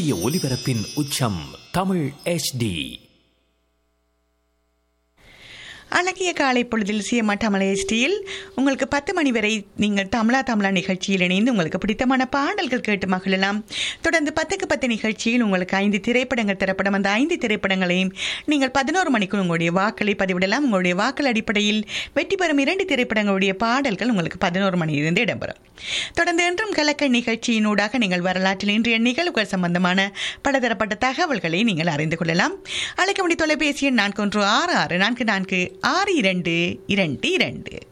சூரிய ஒளிபரப்பின் உச்சம் தமிழ் HD அழகிய காலை பொழுதில் சிஎம்ஆ தமிழ் எஸ்டியில் உங்களுக்கு பத்து மணி வரை நீங்கள் தமிழா தமிழா நிகழ்ச்சியில் இணைந்து உங்களுக்கு பிடித்தமான பாடல்கள் கேட்டு மகிழலாம் தொடர்ந்து பத்துக்கு பத்து நிகழ்ச்சியில் உங்களுக்கு ஐந்து திரைப்படங்கள் தரப்படும் அந்த ஐந்து திரைப்படங்களையும் நீங்கள் பதினோரு மணிக்குள் உங்களுடைய வாக்களை பதிவிடலாம் உங்களுடைய வாக்கள் அடிப்படையில் வெற்றி பெறும் இரண்டு திரைப்படங்களுடைய பாடல்கள் உங்களுக்கு பதினோரு மணியிலிருந்து இடம்பெறும் தொடர்ந்து என்றும் கலக்க நிகழ்ச்சியினூடாக நீங்கள் வரலாற்றில் இன்றைய நிகழ்வுகள் சம்பந்தமான பலதரப்பட்ட தகவல்களை நீங்கள் அறிந்து கொள்ளலாம் அழைக்க முடிய தொலைபேசி எண் நான்கு ஒன்று ஆறு ஆறு நான்கு நான்கு ஆறு இரண்டு இரண்டு இரண்டு